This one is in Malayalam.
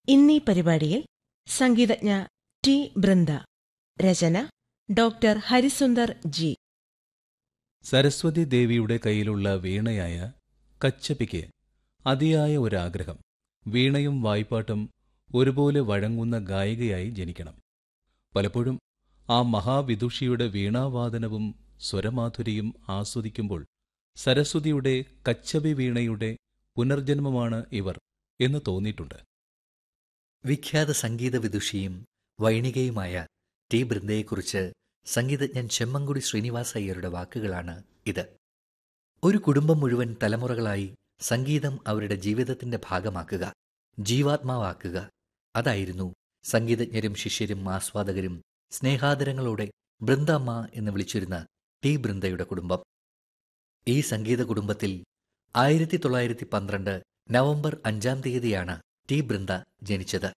ഇന്നീ പരിപാടിയിൽ സംഗീതജ്ഞ ടി ബൃന്ദ രചന ഡോക്ടർ ഹരിസുന്ദർ ജി സരസ്വതി ദേവിയുടെ കയ്യിലുള്ള വീണയായ കച്ചപിക്ക് അതിയായ ഒരാഗ്രഹം വീണയും വായ്പാട്ടും ഒരുപോലെ വഴങ്ങുന്ന ഗായികയായി ജനിക്കണം പലപ്പോഴും ആ മഹാവിദുഷിയുടെ വീണാവാദനവും സ്വരമാധുരിയും ആസ്വദിക്കുമ്പോൾ സരസ്വതിയുടെ കച്ചപി വീണയുടെ പുനർജന്മമാണ് ഇവർ എന്ന് തോന്നിയിട്ടുണ്ട് വിഖ്യാത സംഗീത വിദുഷിയും വൈണികയുമായ ടി ബൃന്ദയെക്കുറിച്ച് സംഗീതജ്ഞൻ ചെമ്മങ്കുടി ശ്രീനിവാസ അയ്യരുടെ വാക്കുകളാണ് ഇത് ഒരു കുടുംബം മുഴുവൻ തലമുറകളായി സംഗീതം അവരുടെ ജീവിതത്തിന്റെ ഭാഗമാക്കുക ജീവാത്മാവാക്കുക അതായിരുന്നു സംഗീതജ്ഞരും ശിഷ്യരും ആസ്വാദകരും സ്നേഹാദരങ്ങളോടെ ബൃന്ദമ്മ എന്ന് വിളിച്ചിരുന്ന ടി ബൃന്ദയുടെ കുടുംബം ഈ സംഗീത കുടുംബത്തിൽ ആയിരത്തി തൊള്ളായിരത്തി പന്ത്രണ്ട് നവംബർ അഞ്ചാം തീയതിയാണ് ടി ബൃന്ദ ജനിച്ചത്